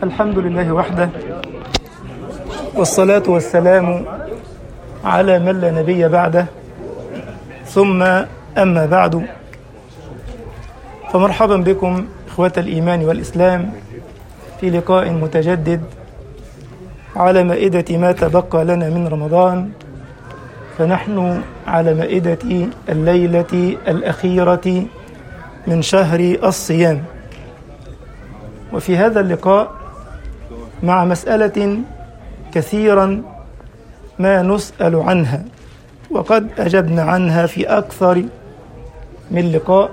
الحمد لله وحده والصلاة والسلام على من لا نبي بعده ثم أما بعد فمرحبا بكم إخوة الإيمان والإسلام في لقاء متجدد على مائدة ما تبقى لنا من رمضان فنحن على مائدة الليلة الأخيرة من شهر الصيام وفي هذا اللقاء مع مسألة كثيرا ما نسأل عنها وقد أجبنا عنها في أكثر من لقاء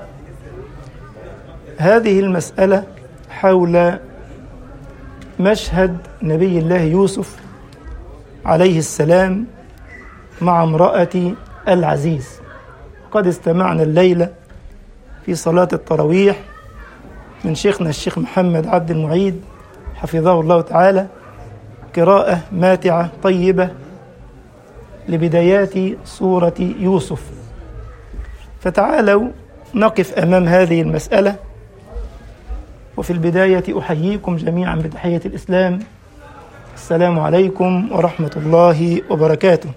هذه المسألة حول مشهد نبي الله يوسف عليه السلام مع امرأة العزيز قد استمعنا الليلة في صلاة التراويح من شيخنا الشيخ محمد عبد المعيد حفظه الله تعالى قراءة ماتعة طيبة لبدايات سورة يوسف فتعالوا نقف أمام هذه المسألة وفي البداية أحييكم جميعا بتحية الإسلام السلام عليكم ورحمة الله وبركاته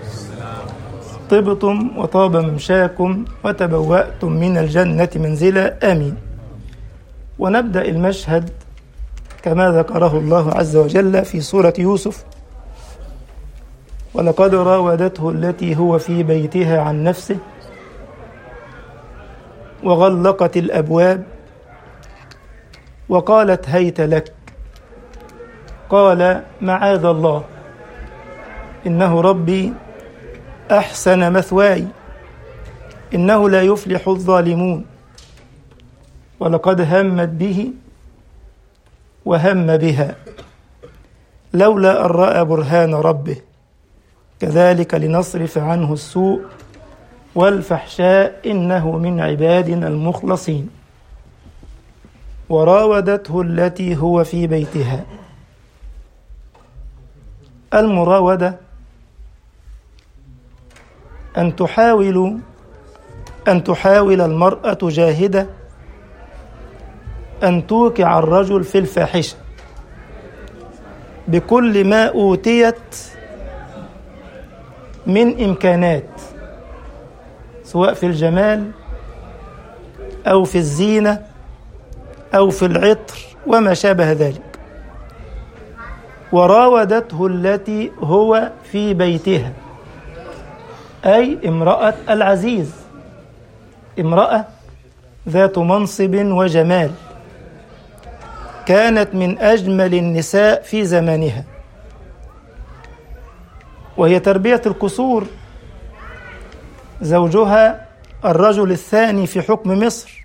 طبتم وطاب ممشاكم وتبوأتم من الجنة منزلا آمين ونبدأ المشهد كما ذكره الله عز وجل في سورة يوسف ولقد راودته التي هو في بيتها عن نفسه وغلقت الأبواب وقالت هيت لك قال معاذ الله إنه ربي أحسن مثواي إنه لا يفلح الظالمون ولقد همت به وهم بها لولا أن رأى برهان ربه كذلك لنصرف عنه السوء والفحشاء إنه من عبادنا المخلصين وراودته التي هو في بيتها المراودة أن تحاول أن تحاول المرأة جاهدة أن توقع الرجل في الفاحشة بكل ما أوتيت من إمكانات سواء في الجمال أو في الزينة أو في العطر وما شابه ذلك وراودته التي هو في بيتها أي امرأة العزيز امرأة ذات منصب وجمال كانت من أجمل النساء في زمانها وهي تربية القصور زوجها الرجل الثاني في حكم مصر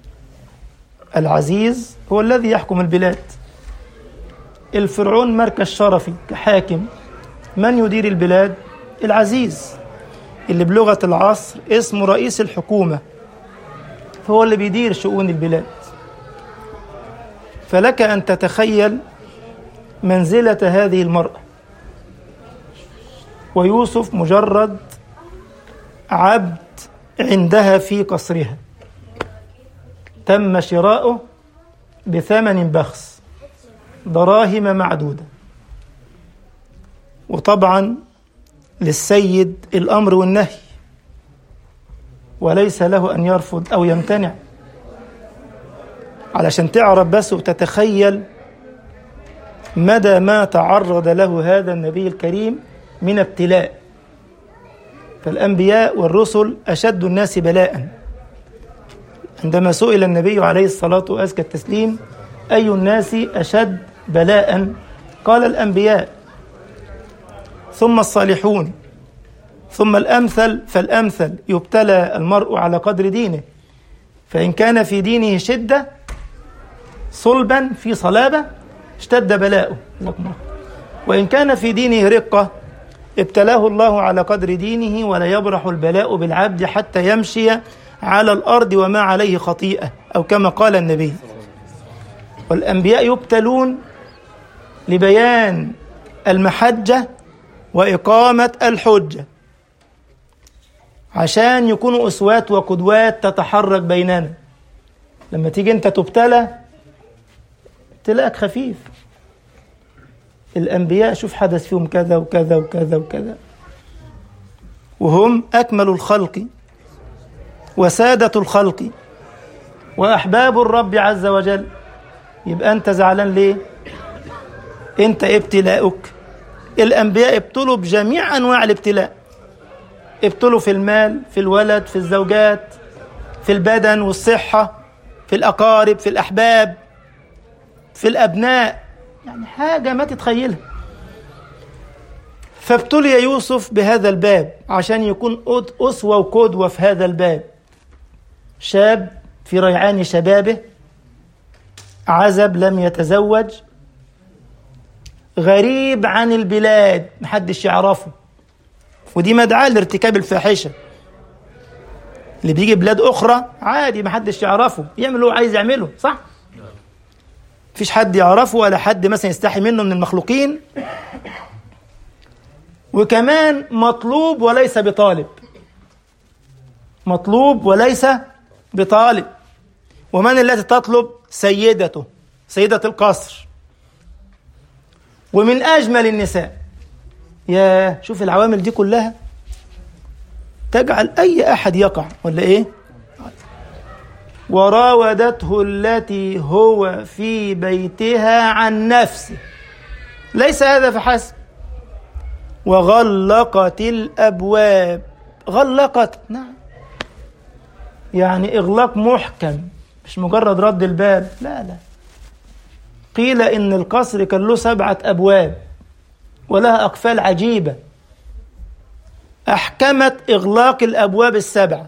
العزيز هو الذي يحكم البلاد الفرعون مركز شرفي كحاكم من يدير البلاد العزيز اللي بلغة العصر اسمه رئيس الحكومة فهو اللي بيدير شؤون البلاد فلك أن تتخيل منزلة هذه المرأة ويوسف مجرد عبد عندها في قصرها تم شراؤه بثمن بخس دراهم معدودة وطبعا للسيد الأمر والنهي وليس له أن يرفض أو يمتنع علشان تعرف بس وتتخيل مدى ما تعرض له هذا النبي الكريم من ابتلاء فالأنبياء والرسل أشد الناس بلاء عندما سئل النبي عليه الصلاة وأزكى التسليم أي الناس أشد بلاء قال الأنبياء ثم الصالحون ثم الأمثل فالأمثل يبتلى المرء على قدر دينه فإن كان في دينه شدة صلبا في صلابة اشتد بلاؤه وإن كان في دينه رقة ابتلاه الله على قدر دينه ولا يبرح البلاء بالعبد حتى يمشي على الأرض وما عليه خطيئة أو كما قال النبي والأنبياء يبتلون لبيان المحجة وإقامة الحجة عشان يكونوا أسوات وقدوات تتحرك بيننا لما تيجي أنت تبتلى ابتلاءك خفيف الأنبياء شوف حدث فيهم كذا وكذا وكذا وكذا وهم أكمل الخلق وسادة الخلق وأحباب الرب عز وجل يبقى أنت زعلان ليه؟ أنت ابتلاؤك الأنبياء ابتلوا بجميع أنواع الابتلاء ابتلوا في المال في الولد في الزوجات في البدن والصحة في الأقارب في الأحباب في الأبناء يعني حاجة ما تتخيلها فابتلي يوسف بهذا الباب عشان يكون أسوة وقدوة في هذا الباب شاب في ريعان شبابه عزب لم يتزوج غريب عن البلاد محدش يعرفه ودي مدعاة لارتكاب الفاحشة اللي بيجي بلاد أخرى عادي محدش يعرفه يعمل اللي هو عايز يعمله صح؟ مفيش حد يعرفه ولا حد مثلا يستحي منه من المخلوقين وكمان مطلوب وليس بطالب مطلوب وليس بطالب ومن التي تطلب سيدته سيدة القصر ومن أجمل النساء يا شوف العوامل دي كلها تجعل أي أحد يقع ولا إيه وراودته التي هو في بيتها عن نفسه ليس هذا فحسب وغلقت الأبواب غلقت نعم يعني إغلاق محكم مش مجرد رد الباب لا لا قيل إن القصر كان له سبعة أبواب ولها أقفال عجيبة أحكمت إغلاق الأبواب السبعة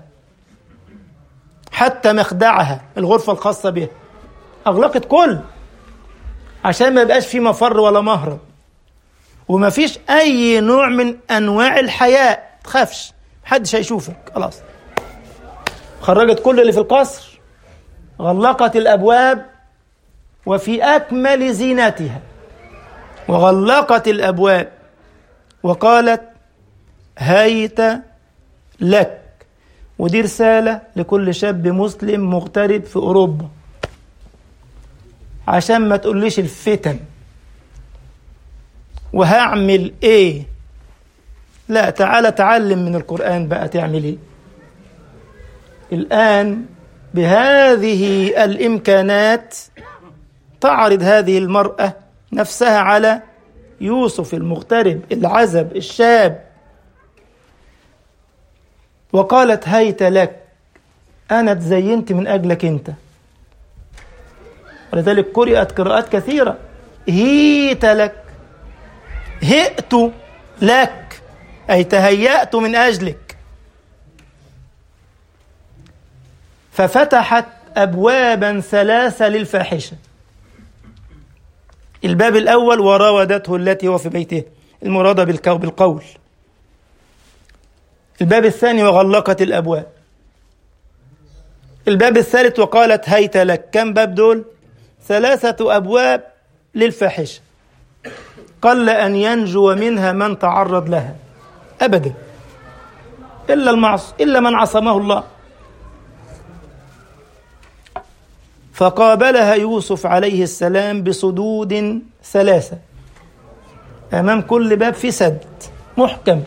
حتى مخدعها الغرفة الخاصة بها أغلقت كل عشان ما يبقاش في مفر ولا مهرب وما فيش أي نوع من أنواع الحياء تخافش محدش هيشوفك خلاص خرجت كل اللي في القصر غلقت الأبواب وفي أكمل زينتها وغلقت الأبواب وقالت هيت لك ودي رسالة لكل شاب مسلم مغترب في أوروبا عشان ما تقوليش الفتن وهعمل ايه لا تعالى تعلم من القرآن بقى تعمل ايه الآن بهذه الإمكانات تعرض هذه المرأة نفسها على يوسف المغترب العزب الشاب وقالت هيت لك أنا تزينت من أجلك أنت ولذلك قرأت قراءات كثيرة هيت لك هئت لك أي تهيأت من أجلك ففتحت أبوابا ثلاثة للفاحشة الباب الأول وراودته التي هو في بيته المرادة بالقول الباب الثاني وغلقت الأبواب الباب الثالث وقالت هيت لك كم باب دول ثلاثة أبواب للفاحشة قل أن ينجو منها من تعرض لها أبدا إلا المعص إلا من عصمه الله فقابلها يوسف عليه السلام بصدود ثلاثة أمام كل باب في سد محكم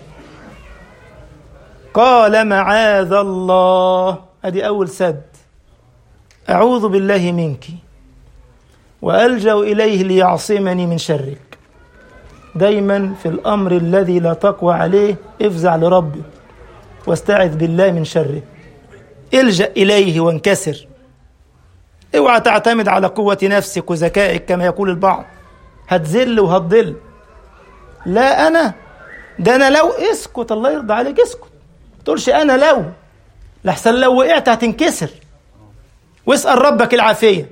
قال معاذ الله أدي أول سد أعوذ بالله منك وألجأ إليه ليعصمني من شرك دايما في الأمر الذي لا تقوى عليه افزع لربك واستعذ بالله من شره الجأ إليه وانكسر اوعى تعتمد على قوة نفسك وذكائك كما يقول البعض هتذل وهتضل لا أنا ده أنا لو اسكت الله يرضى عليك اسكت تقولش أنا لو لحسن لو وقعت هتنكسر واسأل ربك العافية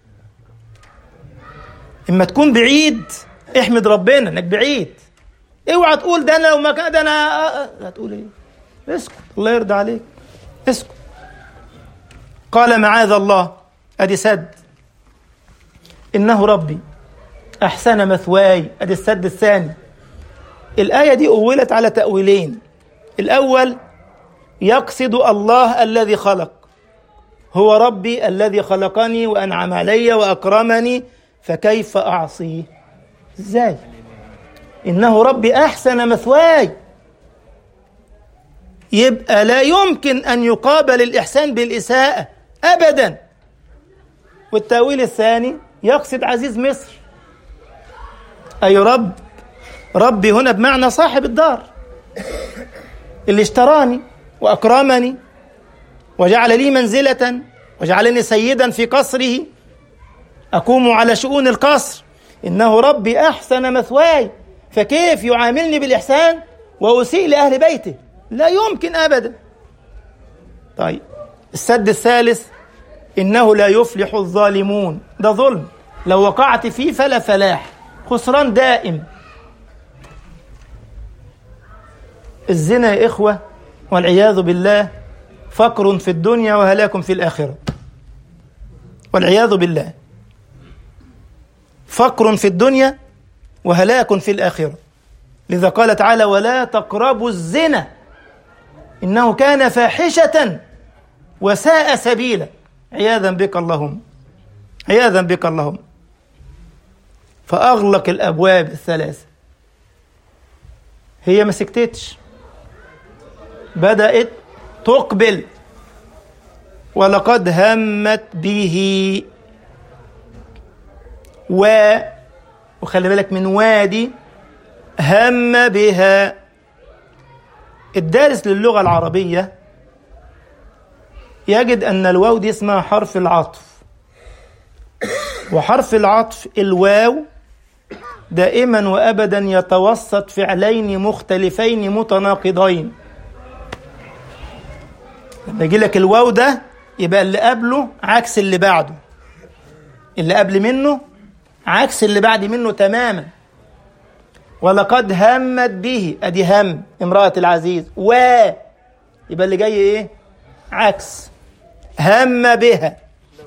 إما تكون بعيد احمد ربنا انك بعيد اوعى تقول ده انا لو ما كان ده انا هتقول ايه اسكت الله يرضى عليك اسكت قال معاذ الله ادي سد انه ربي احسن مثواي ادي السد الثاني الايه دي اولت على تاويلين الاول يقصد الله الذي خلق هو ربي الذي خلقني وانعم علي واكرمني فكيف اعصيه ازاي إنه ربي أحسن مثواي يبقى لا يمكن أن يقابل الإحسان بالإساءة أبدا والتأويل الثاني يقصد عزيز مصر أي رب ربي هنا بمعنى صاحب الدار اللي اشتراني وأكرمني وجعل لي منزلة وجعلني سيدا في قصره أقوم على شؤون القصر إنه ربي أحسن مثواي فكيف يعاملني بالإحسان وأسيء لأهل بيته لا يمكن أبدا طيب السد الثالث إنه لا يفلح الظالمون ده ظلم لو وقعت فيه فلا فلاح خسران دائم الزنا يا إخوة والعياذ بالله فقر في الدنيا وهلاك في الآخرة والعياذ بالله فقر في الدنيا وهلاك في الآخرة لذا قال تعالى ولا تقربوا الزنا إنه كان فاحشة وساء سبيلا عياذا بك اللهم عياذا بك اللهم فأغلق الأبواب الثلاثة هي ما سكتتش بدأت تقبل ولقد همت به و وخلي بالك من وادي هم بها الدارس للغة العربية يجد أن الواو دي اسمها حرف العطف وحرف العطف الواو دائما وأبدا يتوسط فعلين مختلفين متناقضين لما يجي لك الواو ده يبقى اللي قبله عكس اللي بعده اللي قبل منه عكس اللي بعد منه تماما ولقد همت به ادي هم امرأة العزيز و يبقى اللي جاي ايه عكس هم بها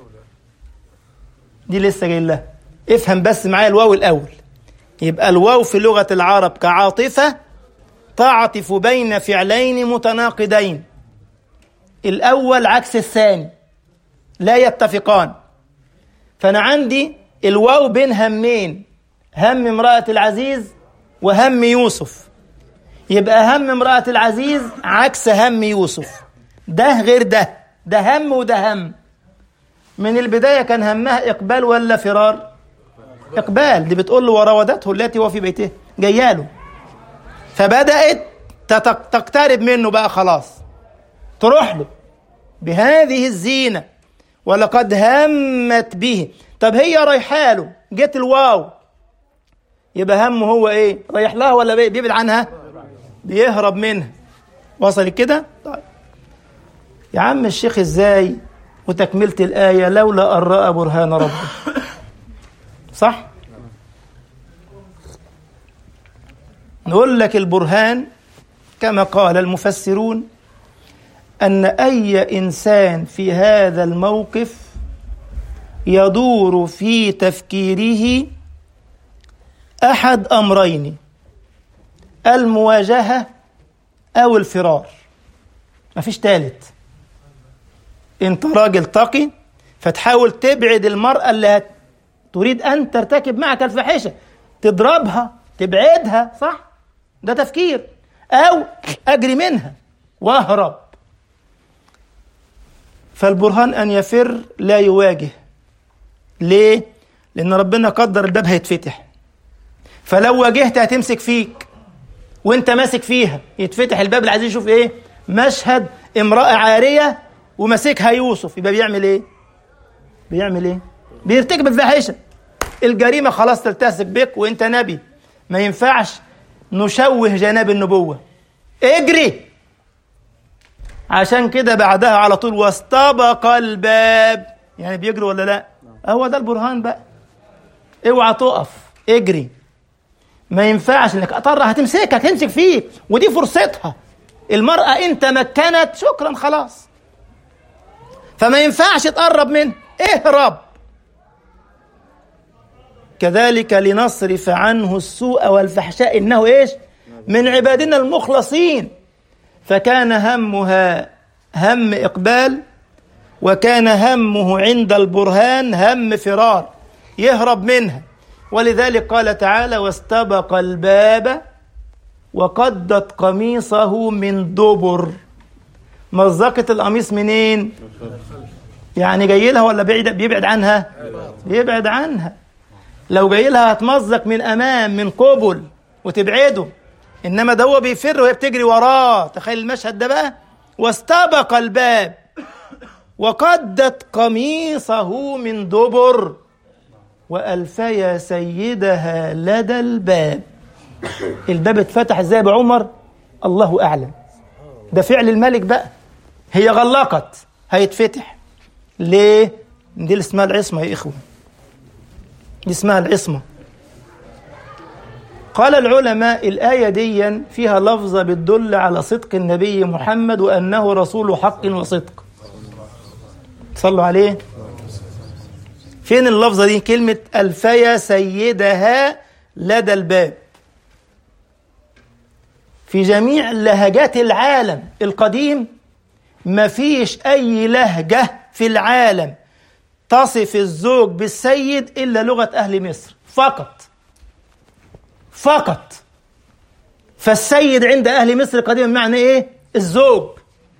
دي لسه جاي لها افهم بس معايا الواو الاول يبقى الواو في لغة العرب كعاطفة تعطف بين فعلين متناقضين الأول عكس الثاني لا يتفقان فأنا عندي الواو بين همين هم امرأة العزيز وهم يوسف يبقى هم امرأة العزيز عكس هم يوسف ده غير ده ده هم وده هم من البداية كان همها إقبال ولا فرار إقبال دي بتقول له وراودته التي هو في بيته جياله فبدأت تقترب منه بقى خلاص تروح له بهذه الزينة ولقد همت به طب هي رايحه له جت الواو يبقى همه هو ايه رايح لها ولا بيبعد عنها بيهرب منها وصل كده طيب يا عم الشيخ ازاي وتكملة الآية لولا أن رأى برهان ربه صح نقول لك البرهان كما قال المفسرون أن أي إنسان في هذا الموقف يدور في تفكيره أحد أمرين المواجهة أو الفرار مفيش تالت أنت راجل تقي فتحاول تبعد المرأة اللي تريد أن ترتكب معك الفاحشة تضربها تبعدها صح ده تفكير أو أجري منها وأهرب فالبرهان أن يفر لا يواجه ليه؟ لأن ربنا قدر الباب هيتفتح فلو واجهت هتمسك فيك وانت ماسك فيها يتفتح الباب اللي عايزين يشوف ايه مشهد امرأة عارية وماسكها يوسف يبقى بيعمل ايه بيعمل ايه بيرتكب الفاحشة الجريمة خلاص تلتصق بك وانت نبي ما ينفعش نشوه جناب النبوة اجري عشان كده بعدها على طول واستبق الباب يعني بيجري ولا لا هو ده البرهان بقى اوعى تقف اجري ما ينفعش انك اطر هتمسكك هتمسك فيك ودي فرصتها المرأة انت مكنت شكرا خلاص فما ينفعش تقرب منه اهرب كذلك لنصرف عنه السوء والفحشاء انه ايش من عبادنا المخلصين فكان همها هم اقبال وكان همه عند البرهان هم فرار يهرب منها ولذلك قال تعالى واستبق الباب وقدت قميصه من دبر مزقت القميص منين يعني جاي لها ولا بعيد بيبعد عنها بيبعد عنها لو جاي لها هتمزق من امام من قبل وتبعده انما ده هو بيفر وهي بتجري وراه تخيل المشهد ده بقى واستبق الباب وقدت قميصه من دبر والفيا سيدها لدى الباب الباب اتفتح ازاي بعمر الله اعلم ده فعل الملك بقى هي غلقت هيتفتح ليه دي اللي اسمها العصمه يا اخوه دي اسمها العصمه قال العلماء الآية دي فيها لفظة بتدل على صدق النبي محمد وأنه رسول حق وصدق صلوا عليه فين اللفظة دي كلمة ألفيا سيدها لدى الباب في جميع لهجات العالم القديم مفيش أي لهجة في العالم تصف الزوج بالسيد إلا لغة أهل مصر فقط فقط فالسيد عند أهل مصر قديما معنى إيه؟ الزوج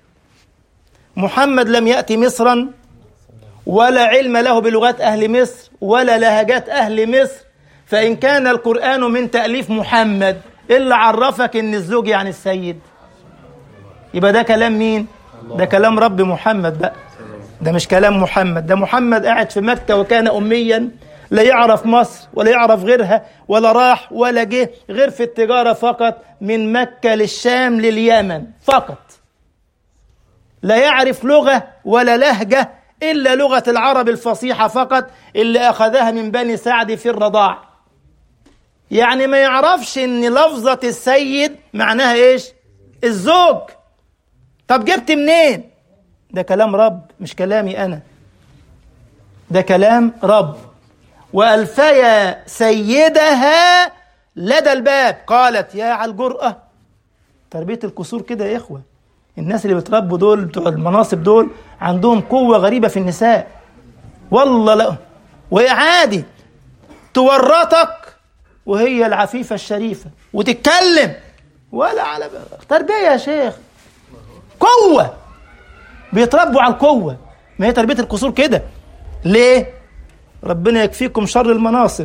محمد لم يأتي مصرا ولا علم له بلغات أهل مصر ولا لهجات أهل مصر فإن كان القرآن من تأليف محمد إلا عرفك إن الزوج يعني السيد يبقى ده كلام مين؟ ده كلام رب محمد بقى ده مش كلام محمد ده محمد قاعد في مكة وكان أميا لا يعرف مصر ولا يعرف غيرها ولا راح ولا جه غير في التجارة فقط من مكة للشام لليمن فقط لا يعرف لغة ولا لهجة إلا لغة العرب الفصيحة فقط اللي أخذها من بني سعد في الرضاع يعني ما يعرفش إن لفظة السيد معناها إيش الزوج طب جبت منين ده كلام رب مش كلامي أنا ده كلام رب وألفيا سيدها لدى الباب قالت يا على الجرأة تربية الكسور كده يا إخوة الناس اللي بتربوا دول بتوع المناصب دول عندهم قوة غريبة في النساء والله لا وهي عادي تورطك وهي العفيفة الشريفة وتتكلم ولا على تربية يا شيخ قوة بيتربوا على القوة ما هي تربية الكسور كده ليه؟ ربنا يكفيكم شر المناصب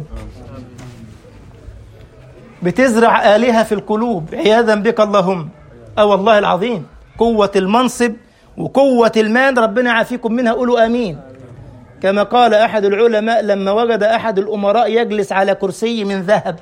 بتزرع آلهة في القلوب عياذا بك اللهم أه والله العظيم قوة المنصب وقوة المال ربنا يعافيكم منها قولوا آمين كما قال أحد العلماء لما وجد أحد الأمراء يجلس على كرسي من ذهب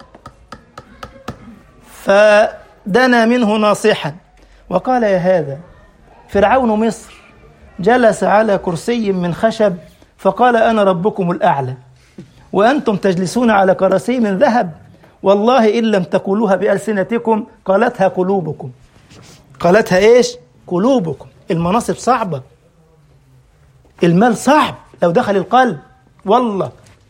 فدنا منه ناصحا وقال يا هذا فرعون مصر جلس على كرسي من خشب فقال أنا ربكم الأعلى وأنتم تجلسون على كراسي من ذهب والله إن لم تقولوها بألسنتكم قالتها قلوبكم قالتها إيش قلوبكم المناصب صعبة المال صعب لو دخل القلب والله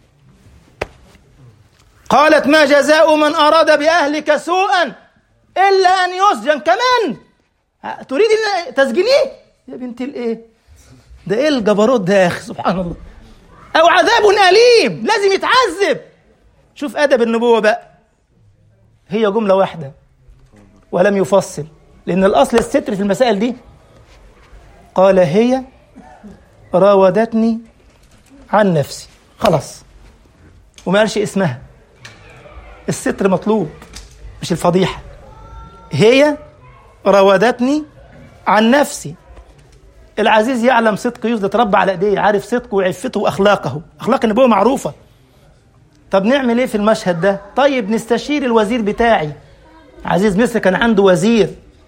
قالت ما جزاء من أراد بأهلك سوءا إلا أن يسجن كمان تريد أن تسجنيه يا بنت الإيه ده إيه الجبروت ده يا أخي سبحان الله أو عذاب أليم لازم يتعذب شوف أدب النبوة بقى هي جملة واحدة ولم يفصل لأن الأصل الستر في المسائل دي قال هي راودتني عن نفسي خلاص وما قالش اسمها الستر مطلوب مش الفضيحة هي راودتني عن نفسي العزيز يعلم صدق يوسف اتربى على ايديه عارف صدقه وعفته واخلاقه اخلاق النبوه معروفه طب نعمل ايه في المشهد ده طيب نستشير الوزير بتاعي عزيز مصر كان عنده وزير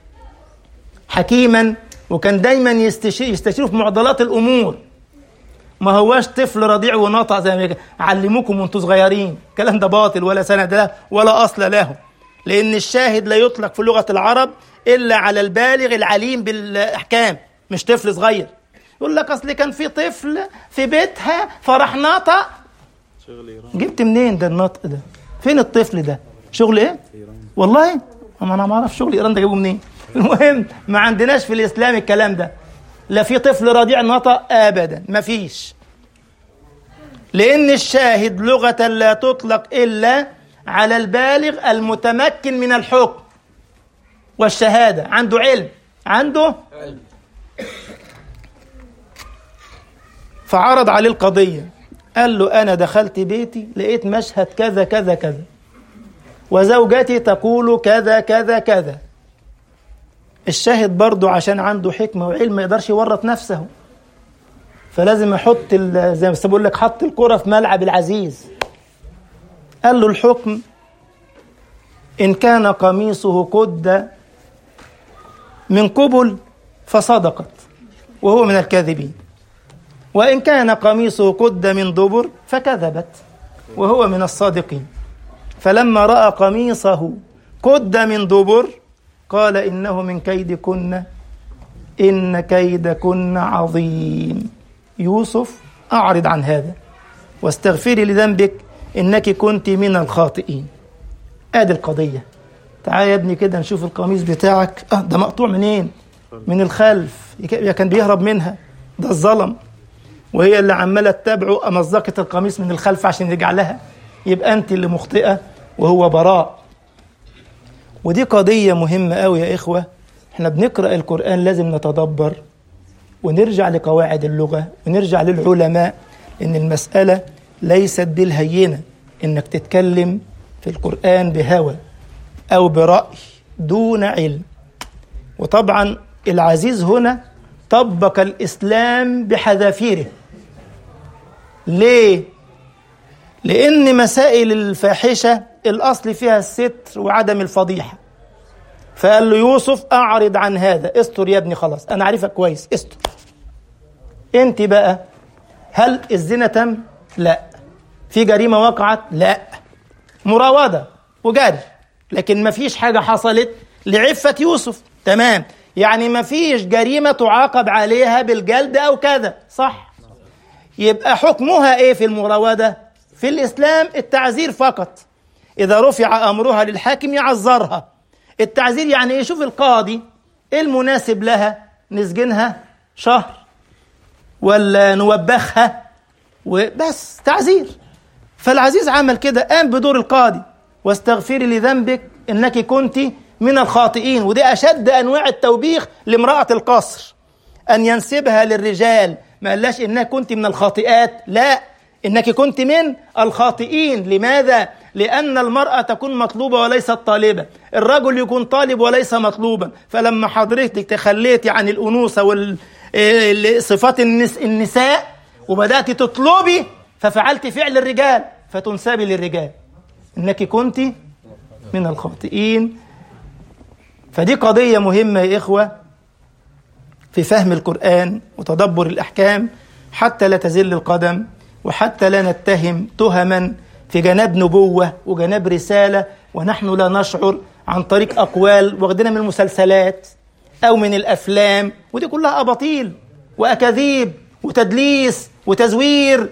حكيما وكان دايما يستشير يستشيره في معضلات الامور ما هواش طفل رضيع وناطع زي ما علموكم وانتم صغيرين الكلام ده باطل ولا سند له ولا اصل له لان الشاهد لا يطلق في لغه العرب الا على البالغ العليم بالاحكام مش طفل صغير يقول لك اصل كان في طفل في بيتها فراح نطق جبت منين ده النطق ده فين الطفل ده شغل ايه والله ما انا ما اعرف شغل ايران ده جابوه منين المهم ما عندناش في الاسلام الكلام ده لا في طفل رضيع نطق ابدا ما فيش لأن الشاهد لغة لا تطلق إلا على البالغ المتمكن من الحكم والشهادة عنده علم عنده فعرض عليه القضية قال له أنا دخلت بيتي لقيت مشهد كذا كذا كذا وزوجتي تقول كذا كذا كذا الشاهد برضه عشان عنده حكمة وعلم ما يقدرش يورط نفسه فلازم يحط ال- زي ما بقول لك حط الكرة في ملعب العزيز قال له الحكم إن كان قميصه قد من قبل فصدقت وهو من الكاذبين وإن كان قميصه قد من دبر فكذبت وهو من الصادقين فلما رأى قميصه قد من دبر قال إنه من كيدكن إن كيدكن عظيم يوسف أعرض عن هذا واستغفري لذنبك إنك كنت من الخاطئين آدي القضية تعال يا ابني كده نشوف القميص بتاعك آه ده مقطوع منين من الخلف يا كان بيهرب منها ده الظلم وهي اللي عمالة تتابعه أمزقت القميص من الخلف عشان يرجع لها يبقى أنت اللي مخطئة وهو براء ودي قضية مهمة قوي يا إخوة احنا بنقرأ القرآن لازم نتدبر ونرجع لقواعد اللغة ونرجع للعلماء إن المسألة ليست بالهينة إنك تتكلم في القرآن بهوى أو برأي دون علم وطبعا العزيز هنا طبق الإسلام بحذافيره ليه؟ لأن مسائل الفاحشة الأصل فيها الستر وعدم الفضيحة فقال له يوسف أعرض عن هذا استر يا ابني خلاص أنا عارفك كويس استر أنت بقى هل الزنا تم؟ لا في جريمة وقعت؟ لا مراودة وجري لكن ما فيش حاجة حصلت لعفة يوسف تمام يعني ما فيش جريمة تعاقب عليها بالجلد أو كذا صح يبقى حكمها إيه في المراودة في الإسلام التعزير فقط إذا رفع أمرها للحاكم يعذرها التعزير يعني إيه شوف القاضي إيه المناسب لها نسجنها شهر ولا نوبخها وبس تعزير فالعزيز عمل كده قام بدور القاضي واستغفري لذنبك انك كنت من الخاطئين ودي اشد انواع التوبيخ لامراه القصر ان ينسبها للرجال ما قالش انك كنت من الخاطئات لا انك كنت من الخاطئين لماذا لان المراه تكون مطلوبه وليست طالبه الرجل يكون طالب وليس مطلوبا فلما حضرتك تخليتي عن الانوثه وصفات النساء وبدات تطلبي ففعلت فعل الرجال فتنسبي للرجال انك كنت من الخاطئين فدي قضيه مهمه يا اخوه في فهم القران وتدبر الاحكام حتى لا تزل القدم وحتى لا نتهم تهما في جناب نبوه وجناب رساله ونحن لا نشعر عن طريق اقوال واخدينها من المسلسلات او من الافلام ودي كلها اباطيل واكاذيب وتدليس وتزوير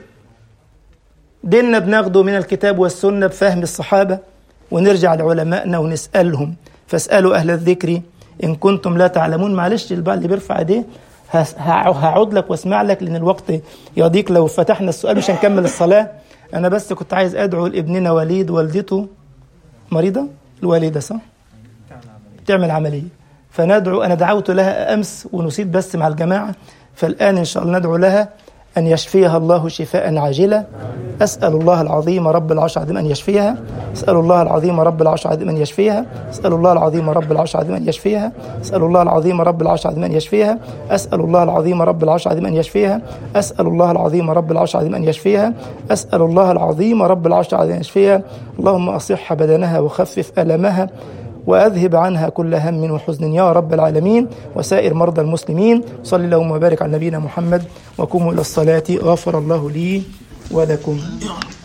ديننا بناخده من الكتاب والسنة بفهم الصحابة ونرجع لعلمائنا ونسألهم فاسألوا أهل الذكر إن كنتم لا تعلمون معلش البعض اللي بيرفع ايديه هقعد لك واسمع لك لأن الوقت يضيق لو فتحنا السؤال مش هنكمل الصلاة أنا بس كنت عايز أدعو لابننا وليد والدته مريضة الوالدة صح؟ تعمل عملية فندعو أنا دعوت لها أمس ونسيت بس مع الجماعة فالآن إن شاء الله ندعو لها أن يشفيها الله شفاء عاجلا أسأل الله العظيم رب العرش العظيم أن يشفيها أسأل الله العظيم رب العرش العظيم أن يشفيها أسأل الله العظيم رب العرش العظيم أن يشفيها أسأل الله العظيم رب العرش العظيم أن يشفيها أسأل الله العظيم رب العرش العظيم أن يشفيها أسأل الله العظيم رب العرش العظيم أن يشفيها أسأل الله العظيم رب العرش العظيم أن يشفيها اللهم أصح بدنها وخفف ألمها وأذهب عنها كل هم وحزن يا رب العالمين وسائر مرضى المسلمين صل اللهم وبارك على نبينا محمد وقوموا إلى الصلاة غفر الله لي ولكم